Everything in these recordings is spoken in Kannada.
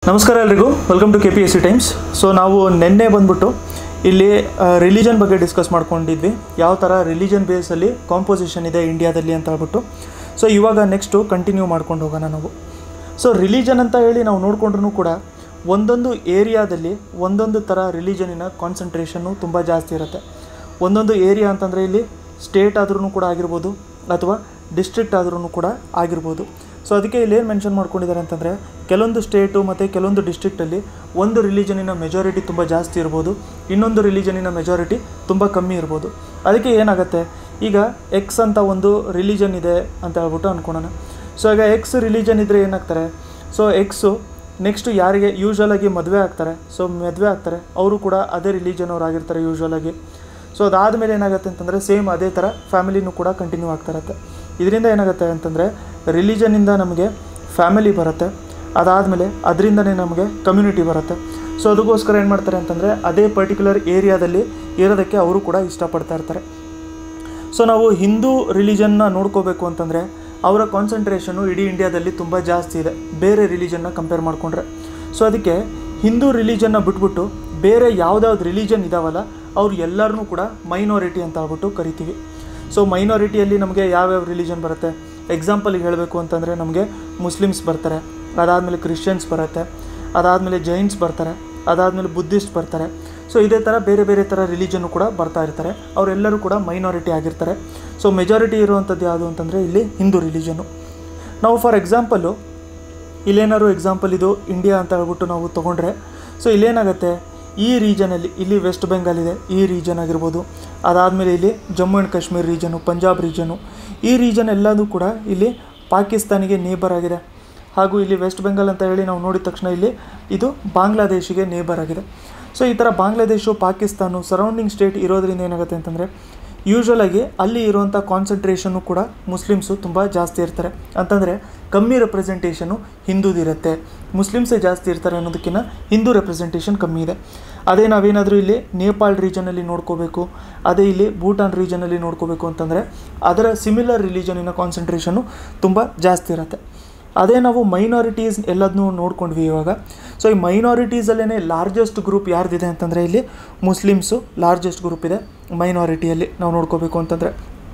ನಮಸ್ಕಾರ ಎಲ್ರಿಗೂ welcome to K P S C Times so ನಾವು ನಿನ್ನೆ ಬಂದ್ಬಿಟ್ಟು ಇಲ್ಲಿ ರಿಲಿಜನ್ ಬಗ್ಗೆ ಡಿಸ್ಕಸ್ ಮಾಡ್ಕೊಂಡಿದ್ವಿ ಯಾವ ಥರ ರಿಲಿಜನ್ ಬೇಸಲ್ಲಿ ಕಾಂಪೋಸಿಷನ್ ಇದೆ ಇಂಡಿಯಾದಲ್ಲಿ ಅಂತ ಹೇಳ್ಬಿಟ್ಟು ಸೊ ಇವಾಗ ನೆಕ್ಸ್ಟು ಕಂಟಿನ್ಯೂ ಮಾಡ್ಕೊಂಡು ಹೋಗೋಣ ನಾವು ಸೊ ರಿಲಿಜನ್ ಅಂತ ಹೇಳಿ ನಾವು ನೋಡಿಕೊಂಡ್ರೂ ಕೂಡ ಒಂದೊಂದು ಏರಿಯಾದಲ್ಲಿ ಒಂದೊಂದು ಥರ ರಿಲಿಜನಿನ ಕಾನ್ಸಂಟ್ರೇಷನ್ನು ತುಂಬ ಜಾಸ್ತಿ ಇರುತ್ತೆ ಒಂದೊಂದು ಏರಿಯಾ ಅಂತಂದರೆ ಇಲ್ಲಿ ಸ್ಟೇಟ್ ಆದ್ರೂ ಕೂಡ ಆಗಿರ್ಬೋದು ಅಥವಾ ಡಿಸ್ಟ್ರಿಕ್ಟ್ ಆದ್ರೂ ಕೂಡ ಆಗಿರ್ಬೋದು ಸೊ ಅದಕ್ಕೆ ಇಲ್ಲಿ ಏನು ಮೆನ್ಷನ್ ಮಾಡ್ಕೊಂಡಿದ್ದಾರೆ ಅಂತಂದರೆ ಕೆಲವೊಂದು ಸ್ಟೇಟು ಮತ್ತು ಕೆಲವೊಂದು ಡಿಸ್ಟ್ರಿಕ್ಟಲ್ಲಿ ಒಂದು ರಿಲಿಜನಿನ ಮೆಜಾರಿಟಿ ತುಂಬ ಜಾಸ್ತಿ ಇರ್ಬೋದು ಇನ್ನೊಂದು ರಿಲಿಜನಿನ ಮೆಜಾರಿಟಿ ತುಂಬ ಕಮ್ಮಿ ಇರ್ಬೋದು ಅದಕ್ಕೆ ಏನಾಗುತ್ತೆ ಈಗ ಎಕ್ಸ್ ಅಂತ ಒಂದು ರಿಲಿಜನ್ ಇದೆ ಅಂತ ಹೇಳ್ಬಿಟ್ಟು ಅಂದ್ಕೊಳೋಣ ಸೊ ಈಗ ಎಕ್ಸ್ ರಿಲಿಜನ್ ಇದ್ದರೆ ಏನಾಗ್ತಾರೆ ಸೊ ಎಕ್ಸು ನೆಕ್ಸ್ಟು ಯಾರಿಗೆ ಯೂಶ್ವಲಾಗಿ ಮದುವೆ ಆಗ್ತಾರೆ ಸೊ ಮದುವೆ ಆಗ್ತಾರೆ ಅವರು ಕೂಡ ಅದೇ ರಿಲಿಜನ್ ಅವ್ರು ಆಗಿರ್ತಾರೆ ಯೂಶ್ವಲಾಗಿ ಸೊ ಅದಾದಮೇಲೆ ಏನಾಗುತ್ತೆ ಅಂತಂದರೆ ಸೇಮ್ ಅದೇ ಥರ ಫ್ಯಾಮಿಲಿನೂ ಕೂಡ ಕಂಟಿನ್ಯೂ ಆಗ್ತಾ ಇರುತ್ತೆ ಇದರಿಂದ ಏನಾಗುತ್ತೆ ಅಂತಂದರೆ ರಿಲಿಜನಿಂದ ನಮಗೆ ಫ್ಯಾಮಿಲಿ ಬರುತ್ತೆ ಅದಾದಮೇಲೆ ಅದರಿಂದನೇ ನಮಗೆ ಕಮ್ಯುನಿಟಿ ಬರುತ್ತೆ ಸೊ ಅದಕ್ಕೋಸ್ಕರ ಏನು ಮಾಡ್ತಾರೆ ಅಂತಂದರೆ ಅದೇ ಪರ್ಟಿಕ್ಯುಲರ್ ಏರಿಯಾದಲ್ಲಿ ಇರೋದಕ್ಕೆ ಅವರು ಕೂಡ ಇಷ್ಟಪಡ್ತಾ ಇರ್ತಾರೆ ಸೊ ನಾವು ಹಿಂದೂ ರಿಲಿಜನ್ನ ನೋಡ್ಕೋಬೇಕು ಅಂತಂದರೆ ಅವರ ಕಾನ್ಸಂಟ್ರೇಷನು ಇಡೀ ಇಂಡಿಯಾದಲ್ಲಿ ತುಂಬ ಜಾಸ್ತಿ ಇದೆ ಬೇರೆ ರಿಲಿಜನ್ನ ಕಂಪೇರ್ ಮಾಡಿಕೊಂಡ್ರೆ ಸೊ ಅದಕ್ಕೆ ಹಿಂದೂ ರಿಲಿಜನ್ನ ಬಿಟ್ಬಿಟ್ಟು ಬೇರೆ ಯಾವುದ್ಯಾವ್ದು ರಿಲಿಜನ್ ಇದಾವಲ್ಲ ಅವ್ರು ಎಲ್ಲರನ್ನೂ ಕೂಡ ಮೈನಾರಿಟಿ ಅಂತ ಹೇಳ್ಬಿಟ್ಟು ಕರಿತೀವಿ ಸೊ ಮೈನಾರಿಟಿಯಲ್ಲಿ ನಮಗೆ ಯಾವ್ಯಾವ ರಿಲಿಜನ್ ಬರುತ್ತೆ ಎಕ್ಸಾಂಪಲಿಗೆ ಹೇಳಬೇಕು ಅಂತಂದರೆ ನಮಗೆ ಮುಸ್ಲಿಮ್ಸ್ ಬರ್ತಾರೆ ಅದಾದಮೇಲೆ ಕ್ರಿಶ್ಚಿಯನ್ಸ್ ಬರುತ್ತೆ ಅದಾದಮೇಲೆ ಜೈನ್ಸ್ ಬರ್ತಾರೆ ಅದಾದಮೇಲೆ ಬುದ್ಧಿಸ್ಟ್ ಬರ್ತಾರೆ ಸೊ ಇದೇ ಥರ ಬೇರೆ ಬೇರೆ ಥರ ರಿಲಿಜನ್ನು ಕೂಡ ಬರ್ತಾ ಇರ್ತಾರೆ ಅವರೆಲ್ಲರೂ ಕೂಡ ಮೈನಾರಿಟಿ ಆಗಿರ್ತಾರೆ ಸೊ ಮೆಜಾರಿಟಿ ಇರುವಂಥದ್ದು ಯಾವುದು ಅಂತಂದರೆ ಇಲ್ಲಿ ಹಿಂದೂ ರಿಲಿಜನು ನಾವು ಫಾರ್ ಎಕ್ಸಾಂಪಲ್ಲು ಇಲ್ಲೇನಾದ್ರು ಎಕ್ಸಾಂಪಲ್ ಇದು ಇಂಡಿಯಾ ಅಂತ ಹೇಳ್ಬಿಟ್ಟು ನಾವು ತೊಗೊಂಡ್ರೆ ಸೊ ಇಲ್ಲೇನಾಗುತ್ತೆ ಈ ರೀಜನಲ್ಲಿ ಇಲ್ಲಿ ವೆಸ್ಟ್ ಬೆಂಗಾಲ್ ಇದೆ ಈ ರೀಜನ್ ಆಗಿರ್ಬೋದು ಅದಾದಮೇಲೆ ಇಲ್ಲಿ Jammu and Kashmir region Punjab region ಈ ರೀಜನ್ ಎಲ್ಲದೂ ಕೂಡ ಇಲ್ಲಿ ಪಾಕಿಸ್ತಾನಿಗೆ ನೇಬರ್ ಆಗಿದೆ ಹಾಗೂ ಇಲ್ಲಿ ವೆಸ್ಟ್ ಬೆಂಗಾಲ್ ಅಂತ ಹೇಳಿ ನಾವು ನೋಡಿದ ತಕ್ಷಣ ಇಲ್ಲಿ ಇದು ಬಾಂಗ್ಲಾದೇಶಿಗೆ ನೇಬರ್ ಆಗಿದೆ ಸೊ ಈ ಥರ ಬಾಂಗ್ಲಾದೇಶು ಪಾಕಿಸ್ತಾನ ಸರೌಂಡಿಂಗ್ ಸ್ಟೇಟ್ ಇರೋದ್ರಿಂದ ಏನಾಗುತ್ತೆ ಅಂತಂದರೆ ಯೂಶ್ವಲಾಗಿ ಅಲ್ಲಿ ಇರುವಂಥ ಕಾನ್ಸಂಟ್ರೇಷನ್ನು ಕೂಡ ಮುಸ್ಲಿಮ್ಸು ತುಂಬ ಜಾಸ್ತಿ ಇರ್ತಾರೆ ಅಂತಂದರೆ ಕಮ್ಮಿ ರೆಪ್ರೆಸೆಂಟೇಷನು ಹಿಂದೂದಿರುತ್ತೆ ಮುಸ್ಲಿಮ್ಸೇ ಜಾಸ್ತಿ ಇರ್ತಾರೆ ಅನ್ನೋದಕ್ಕಿಂತ ಹಿಂದೂ ರೆಪ್ರೆಸೆಂಟೇಷನ್ ಕಮ್ಮಿ ಇದೆ ಅದೇ ನಾವೇನಾದರೂ ಇಲ್ಲಿ ನೇಪಾಳ್ ರೀಜನಲ್ಲಿ ನೋಡ್ಕೋಬೇಕು ಅದೇ ಇಲ್ಲಿ ಭೂಟಾನ್ ರೀಜನಲ್ಲಿ ನೋಡ್ಕೋಬೇಕು ಅಂತಂದರೆ ಅದರ ಸಿಮಿಲರ್ ರಿಲಿಜನಿನ ಕಾನ್ಸಂಟ್ರೇಷನು ತುಂಬ ಜಾಸ್ತಿ ಇರುತ್ತೆ ಅದೇ ನಾವು ಮೈನಾರಿಟೀಸ್ ಎಲ್ಲದನ್ನೂ ನೋಡ್ಕೊಂಡ್ವಿ ಇವಾಗ ಸೊ ಈ ಮೈನಾರಿಟೀಸಲ್ಲೇ ಲಾರ್ಜೆಸ್ಟ್ ಗ್ರೂಪ್ ಯಾರ್ದಿದೆ ಅಂತಂದರೆ ಇಲ್ಲಿ ಮುಸ್ಲಿಮ್ಸು ಲಾರ್ಜೆಸ್ಟ್ ಗ್ರೂಪ್ ಇದೆ ಮೈನಾರಿಟಿಯಲ್ಲಿ ನಾವು ನೋಡ್ಕೋಬೇಕು ಅಂತಂದರೆ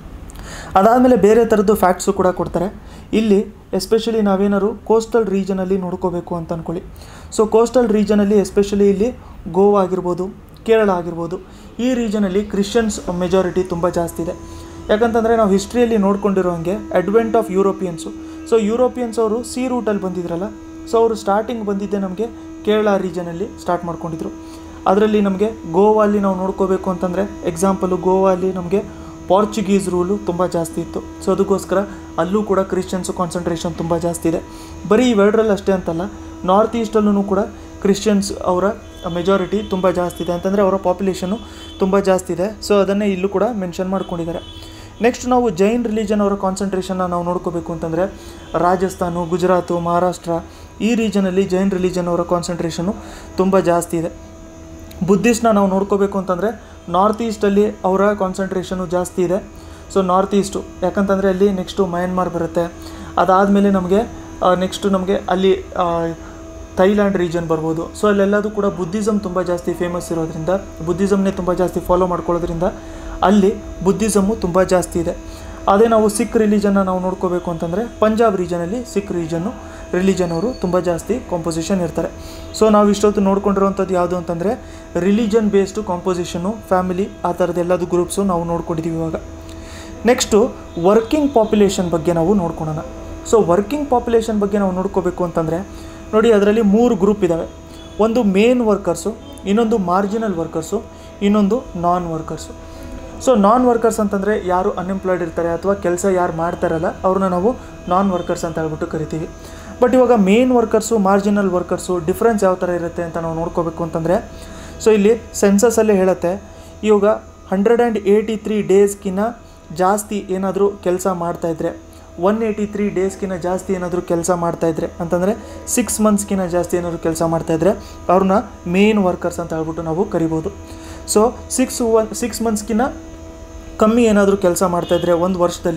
ಅದಾದಮೇಲೆ ಬೇರೆ ಥರದ್ದು ಫ್ಯಾಕ್ಟ್ಸು ಕೂಡ ಕೊಡ್ತಾರೆ ಇಲ್ಲಿ ಎಸ್ಪೆಷಲಿ ನಾವೇನಾದ್ರು ಕೋಸ್ಟಲ್ ರೀಜನಲ್ಲಿ ನೋಡ್ಕೋಬೇಕು ಅಂತ ಅಂದ್ಕೊಳ್ಳಿ ಸೊ ಕೋಸ್ಟಲ್ ರೀಜನಲ್ಲಿ ಎಸ್ಪೆಷಲಿ ಇಲ್ಲಿ ಗೋವಾ ಆಗಿರ್ಬೋದು ಕೇರಳ ಆಗಿರ್ಬೋದು ಈ ರೀಜನಲ್ಲಿ ಕ್ರಿಶ್ಚಿಯನ್ಸ್ ಮೆಜಾರಿಟಿ ತುಂಬ ಜಾಸ್ತಿ ಇದೆ ಯಾಕಂತಂದರೆ ನಾವು ಹಿಸ್ಟ್ರಿಯಲ್ಲಿ ನೋಡ್ಕೊಂಡಿರೋ ಹಾಗೆ advent of Europeans so Europeans ಅವರು ಸಿ ರೂಟಲ್ಲಿ ಬಂದಿದ್ರಲ್ಲ ಸೊ ಅವರು ಸ್ಟಾರ್ಟಿಂಗ್ ಬಂದಿದ್ದೆ ನಮಗೆ ಕೇರಳ ರೀಜನಲ್ಲಿ ಸ್ಟಾರ್ಟ್ ಮಾಡ್ಕೊಂಡಿದ್ರು ಅದರಲ್ಲಿ ನಮಗೆ ಗೋವಾಲ್ಲಿ ನಾವು ನೋಡ್ಕೋಬೇಕು ಅಂತಂದರೆ ಎಕ್ಸಾಂಪಲು ಗೋವಾಲ್ಲಿ ನಮಗೆ ಪಾರ್ಚುಗೀಸ್ ರೂಲು ತುಂಬ ಜಾಸ್ತಿ ಇತ್ತು ಸೊ ಅದಕ್ಕೋಸ್ಕರ ಅಲ್ಲೂ ಕೂಡ ಕ್ರಿಶ್ಚಿಯನ್ಸು ಕಾನ್ಸಂಟ್ರೇಷನ್ ತುಂಬ ಜಾಸ್ತಿ ಇದೆ ಬರೀ ಇವೆರಡರಲ್ಲಿ ಅಷ್ಟೇ ಅಂತಲ್ಲ ನಾರ್ತ್ ಈಸ್ಟಲ್ಲೂ ಕೂಡ ಕ್ರಿಶ್ಚಿಯನ್ಸ್ ಅವರ ಮೆಜಾರಿಟಿ ತುಂಬ ಜಾಸ್ತಿ ಇದೆ ಅಂತಂದರೆ ಅವರ ಪಾಪ್ಯುಲೇಷನು ತುಂಬ ಜಾಸ್ತಿ ಇದೆ ಸೊ ಅದನ್ನೇ ಇಲ್ಲೂ ಕೂಡ ಮೆನ್ಷನ್ ಮಾಡ್ಕೊಂಡಿದ್ದಾರೆ ನೆಕ್ಸ್ಟ್ ನಾವು ಜೈನ್ ರಿಲಿಜನ್ ಅವರ ಕಾನ್ಸಂಟ್ರೇಷನ್ನ ನಾವು ನೋಡ್ಕೋಬೇಕು ಅಂತಂದರೆ ರಾಜಸ್ಥಾನು ಗುಜರಾತು ಮಹಾರಾಷ್ಟ್ರ ಈ ರೀಜನಲ್ಲಿ ಜೈನ್ ರಿಲಿಜನ್ ಅವರ ಕಾನ್ಸಂಟ್ರೇಷನು ತುಂಬ ಜಾಸ್ತಿ ಇದೆ ಬುದ್ಧಿಸ್ಟ್ನ ನಾವು ನೋಡ್ಕೋಬೇಕು ಅಂತಂದರೆ ನಾರ್ತ್ ಈಸ್ಟಲ್ಲಿ ಅವರ ಕಾನ್ಸಂಟ್ರೇಷನು ಜಾಸ್ತಿ ಇದೆ ಸೊ ನಾರ್ತ್ ಈಸ್ಟು ಯಾಕಂತಂದರೆ ಅಲ್ಲಿ ನೆಕ್ಸ್ಟು ಮಯನ್ಮಾರ್ ಬರುತ್ತೆ ಅದಾದಮೇಲೆ ನಮಗೆ ನೆಕ್ಸ್ಟು ನಮಗೆ ಅಲ್ಲಿ ಆ, ಥೈಲ್ಯಾಂಡ್ ರೀಜನ್ ಬರ್ಬೋದು ಸೊ ಅಲ್ಲೆಲ್ಲದೂ ಕೂಡ ಬುದ್ಧಿಸಮ್ ತುಂಬ ಜಾಸ್ತಿ ಫೇಮಸ್ ಇರೋದ್ರಿಂದ ಬುದ್ಧಿಸಮ್ನೇ ತುಂಬ ಜಾಸ್ತಿ ಫಾಲೋ ಮಾಡ್ಕೊಳ್ಳೋದ್ರಿಂದ ಅಲ್ಲಿ ಬುದ್ಧಿಸಮ್ಮು ತುಂಬ ಜಾಸ್ತಿ ಇದೆ ಅದೇ ನಾವು ಸಿಖ್ ರಿಲಿಜನ್ನ ನಾವು ನೋಡ್ಕೋಬೇಕು ಅಂತಂದರೆ ಪಂಜಾಬ್ ರೀಜನಲ್ಲಿ ಸಿಖ್ ರೀಜನ್ನು ರಿಲಿಜನ್ ಅವರು ತುಂಬ ಜಾಸ್ತಿ ಕಾಂಪೋಸಿಷನ್ ಇರ್ತಾರೆ ಸೊ ನಾವು ಇಷ್ಟೊತ್ತು ನೋಡ್ಕೊಂಡಿರೋವಂಥದ್ದು ಯಾವುದು ಅಂತಂದರೆ ರಿಲಿಜನ್ ಬೇಸ್ಡು ಕಾಂಪೋಸಿಷನು ಫ್ಯಾಮಿಲಿ ಆ ಥರದ್ದೆಲ್ಲದು ಗ್ರೂಪ್ಸು ನಾವು ನೋಡ್ಕೊಂಡಿದ್ದೀವಿ ಇವಾಗ ನೆಕ್ಸ್ಟು ವರ್ಕಿಂಗ್ ಪಾಪ್ಯುಲೇಷನ್ ಬಗ್ಗೆ ನಾವು ನೋಡ್ಕೊಳೋಣ ಸೊ ವರ್ಕಿಂಗ್ ಪಾಪ್ಯುಲೇಷನ್ ಬಗ್ಗೆ ನಾವು ನೋಡ್ಕೋಬೇಕು ಅಂತಂದರೆ ನೋಡಿ ಅದರಲ್ಲಿ ಮೂರು ಗ್ರೂಪ್ ಇದ್ದಾವೆ ಒಂದು ಮೇನ್ ವರ್ಕರ್ಸು ಇನ್ನೊಂದು ಮಾರ್ಜಿನಲ್ ವರ್ಕರ್ಸು ಇನ್ನೊಂದು non workers so non workers ಅಂತಂದರೆ ಯಾರು ಅನ್ಎಂಪ್ಲಾಯ್ಡ್ ಇರ್ತಾರೆ ಅಥವಾ ಕೆಲಸ ಯಾರು ಮಾಡ್ತಾರಲ್ಲ ಅವ್ರನ್ನ ನಾವು ನಾನ್ ವರ್ಕರ್ಸ್ ಅಂತ ಹೇಳ್ಬಿಟ್ಟು ಕರಿತೀವಿ ಬಟ್ ಇವಾಗ main workers marginal workers difference ಯಾವ ಥರ ಇರುತ್ತೆ ಅಂತ ನಾವು ನೋಡ್ಕೋಬೇಕು ಅಂತಂದರೆ ಸೊ ಇಲ್ಲಿ ಸೆನ್ಸಸಲ್ಲೇ ಹೇಳುತ್ತೆ ಇವಾಗ ಹಂಡ್ರೆಡ್ ಆ್ಯಂಡ್ ಏಯ್ಟಿ ತ್ರೀ ಡೇಸ್ಗಿನ್ನ ಜಾಸ್ತಿ ಏನಾದರೂ ಕೆಲಸ ಮಾಡ್ತಾಯಿದ್ರೆ ಒನ್ ಏಯ್ಟಿ ತ್ರೀ ಡೇಸ್ಗಿನ್ನ ಜಾಸ್ತಿ ಏನಾದರೂ ಕೆಲಸ ಮಾಡ್ತಾಯಿದ್ರೆ ಅಂತಂದರೆ ಸಿಕ್ಸ್ ಮಂತ್ಸ್ಗಿನ್ನ ಜಾಸ್ತಿ ಏನಾದರೂ ಕೆಲಸ ಮಾಡ್ತಾಯಿದ್ರೆ ಅವ್ರನ್ನ ಮೇನ್ ವರ್ಕರ್ಸ್ ಅಂತ ಹೇಳ್ಬಿಟ್ಟು ನಾವು ಕರಿಬೋದು ಸೊ ಸಿಕ್ಸ್ ಒನ್ ಸಿಕ್ಸ್ ಮಂತ್ಸ್ಗಿನ್ನ ಕಮ್ಮಿ ಏನಾದರೂ ಕೆಲಸ ಮಾಡ್ತಾಯಿದ್ರೆ ಒಂದು ವರ್ಷದಲ್ಲಿ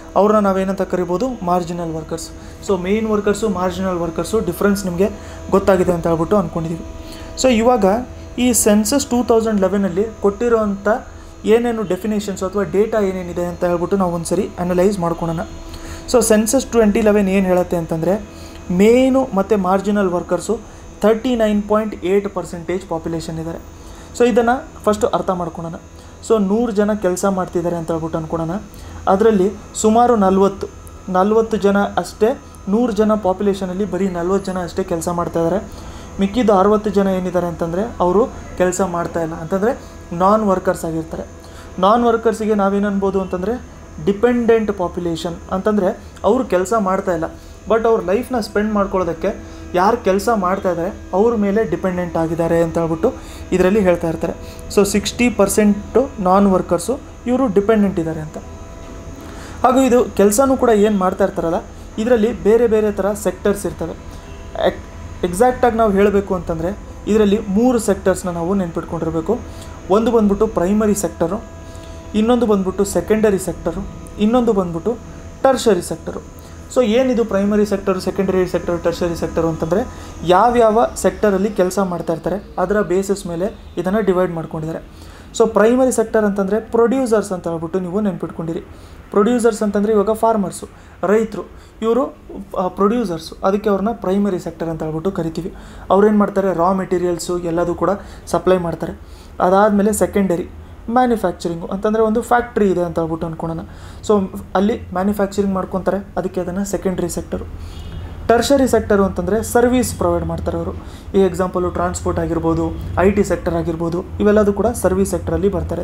ಅವ್ರನ್ನ ನಾವೇನಂತ ಕರಿಬೋದು marginal workers so main workers marginal workers difference ನಿಮಗೆ ಗೊತ್ತಾಗಿದೆ ಅಂತ ಹೇಳ್ಬಿಟ್ಟು ಅಂದ್ಕೊಂಡಿದ್ದೀವಿ ಸೊ ಇವಾಗ ಈ ಸೆನ್ಸಸ್ ಟೂ ತೌಸಂಡ್ ಲೆವೆನಲ್ಲಿ ಕೊಟ್ಟಿರೋವಂಥ ಏನೇನು ಡೆಫಿನೇಷನ್ಸ್ ಅಥವಾ ಡೇಟಾ ಏನೇನಿದೆ ಅಂತ ಹೇಳ್ಬಿಟ್ಟು ನಾವು ಒಂದ್ಸರಿ ಅನಲೈಸ್ ಮಾಡ್ಕೊಳೋಣ ಸೊ ಸೆನ್ಸಸ್ ಟ್ವೆಂಟಿ ಲೆವೆನ್ ಏನು ಹೇಳುತ್ತೆ ಅಂತಂದರೆ ಮೇಯ್ನು ಮತ್ತು marginal workers thirty nine point eight percentage population ಇದ್ದಾರೆ ಸೊ ಇದನ್ನು ಫಸ್ಟು ಅರ್ಥ ಮಾಡ್ಕೊಳೋಣ ಸೊ ನೂರು ಜನ ಕೆಲಸ ಮಾಡ್ತಿದ್ದಾರೆ ಅಂತ ಹೇಳ್ಬಿಟ್ಟು ಅಂದ್ಕೊಳೋಣ ಅದರಲ್ಲಿ ಸುಮಾರು ನಲ್ವತ್ತು ನಲ್ವತ್ತು ಜನ ಅಷ್ಟೇ ನೂರು ಜನ ಪಾಪ್ಯುಲೇಷನಲ್ಲಿ ಬರೀ ನಲ್ವತ್ತು ಜನ ಅಷ್ಟೇ ಕೆಲಸ ಮಾಡ್ತಾ ಇದ್ದಾರೆ ಮಿಕ್ಕಿದ್ದು ಅರವತ್ತು ಜನ ಏನಿದ್ದಾರೆ ಅಂತಂದರೆ ಅವರು ಕೆಲಸ ಮಾಡ್ತಾ ಇಲ್ಲ ಅಂತಂದರೆ ನಾನ್ ವರ್ಕರ್ಸ್ ಆಗಿರ್ತಾರೆ ನಾನ್ ವರ್ಕರ್ಸಿಗೆ ನಾವೇನು ಅನ್ಬೋದು ಅಂತಂದರೆ ಡಿಪೆಂಡೆಂಟ್ ಪಾಪ್ಯುಲೇಷನ್ ಅಂತಂದರೆ ಅವರು ಕೆಲಸ ಮಾಡ್ತಾ ಇಲ್ಲ ಬಟ್ ಅವ್ರ ಲೈಫ್ನ ಸ್ಪೆಂಡ್ ಮಾಡ್ಕೊಳ್ಳೋದಕ್ಕೆ ಯಾರು ಕೆಲಸ ಮಾಡ್ತಾ ಇದ್ದಾರೆ ಅವ್ರ ಮೇಲೆ ಡಿಪೆಂಡೆಂಟ್ ಆಗಿದ್ದಾರೆ ಅಂತ ಹೇಳ್ಬಿಟ್ಟು ಇದರಲ್ಲಿ ಹೇಳ್ತಾ ಇರ್ತಾರೆ so sixty percent non workers ಇವರು ಡಿಪೆಂಡೆಂಟ್ ಇದ್ದಾರೆ ಅಂತ ಹಾಗೂ ಇದು ಕೆಲಸನೂ ಕೂಡ ಏನು ಮಾಡ್ತಾ ಇರ್ತಾರಲ್ಲ ಇದರಲ್ಲಿ ಬೇರೆ ಬೇರೆ ಥರ ಸೆಕ್ಟರ್ಸ್ ಇರ್ತವೆ ಎಕ್ ಎಕ್ಸಾಕ್ಟಾಗಿ ನಾವು ಹೇಳಬೇಕು ಅಂತಂದರೆ ಇದರಲ್ಲಿ ಮೂರು ಸೆಕ್ಟರ್ಸ್ನ ನಾವು ನೆನ್ಪಿಟ್ಕೊಂಡಿರಬೇಕು ಒಂದು ಬಂದ್ಬಿಟ್ಟು ಪ್ರೈಮರಿ ಸೆಕ್ಟರು ಇನ್ನೊಂದು ಬಂದ್ಬಿಟ್ಟು ಸೆಕೆಂಡರಿ ಸೆಕ್ಟರು ಇನ್ನೊಂದು ಬಂದ್ಬಿಟ್ಟು ಟರ್ಷರಿ ಸೆಕ್ಟರು ಸೊ ಏನಿದು primary sector secondary sector tertiary sector ಅಂತಂದರೆ ಯಾವ್ಯಾವ ಸೆಕ್ಟರಲ್ಲಿ ಕೆಲಸ ಮಾಡ್ತಾ ಇರ್ತಾರೆ ಅದರ ಬೇಸಿಸ್ ಮೇಲೆ ಇದನ್ನು ಡಿವೈಡ್ ಮಾಡ್ಕೊಂಡಿದ್ದಾರೆ ಸೊ ಪ್ರೈಮರಿ ಸೆಕ್ಟರ್ ಅಂತಂದರೆ ಪ್ರೊಡ್ಯೂಸರ್ಸ್ ಅಂತ ಹೇಳ್ಬಿಟ್ಟು ನೀವು ನೆನ್ಪಿಟ್ಕೊಂಡಿರಿ ಪ್ರೊಡ್ಯೂಸರ್ಸ್ ಅಂತಂದರೆ ಇವಾಗ ಫಾರ್ಮರ್ಸು ರೈತರು ಇವರು ಪ್ರೊಡ್ಯೂಸರ್ಸು ಅದಕ್ಕೆ ಅವ್ರನ್ನ ಪ್ರೈಮರಿ ಸೆಕ್ಟರ್ ಅಂತ ಹೇಳ್ಬಿಟ್ಟು ಕರಿತೀವಿ ಅವ್ರೇನು ಮಾಡ್ತಾರೆ ರಾ ಮೆಟೀರಿಯಲ್ಸು ಎಲ್ಲದೂ ಕೂಡ ಸಪ್ಲೈ ಮಾಡ್ತಾರೆ ಅದಾದಮೇಲೆ ಸೆಕೆಂಡರಿ ಮ್ಯಾನುಫ್ಯಾಕ್ಚರಿಂಗು ಅಂತಂದರೆ ಒಂದು ಫ್ಯಾಕ್ಟ್ರಿ ಇದೆ ಅಂತ ಹೇಳ್ಬಿಟ್ಟು ಅಂದ್ಕೊಳೋಣ ಸೊ ಅಲ್ಲಿ ಮ್ಯಾನುಫ್ಯಾಕ್ಚರಿಂಗ್ ಮಾಡ್ಕೊತಾರೆ ಅದಕ್ಕೆ ಅದನ್ನು ಸೆಕೆಂಡ್ರಿ ಸೆಕ್ಟರು ಟರ್ಷರಿ ಸೆಕ್ಟರು ಅಂತಂದರೆ ಸರ್ವಿಸ್ ಪ್ರೊವೈಡ್ ಮಾಡ್ತಾರೆ ಅವರು ಈ ಎಕ್ಸಾಂಪಲು ಟ್ರಾನ್ಸ್ಪೋರ್ಟ್ ಆಗಿರ್ಬೋದು ಐ ಟಿ ಸೆಕ್ಟರ್ ಆಗಿರ್ಬೋದು ಇವೆಲ್ಲದೂ ಕೂಡ ಸರ್ವಿಸ್ ಸೆಕ್ಟರಲ್ಲಿ ಬರ್ತಾರೆ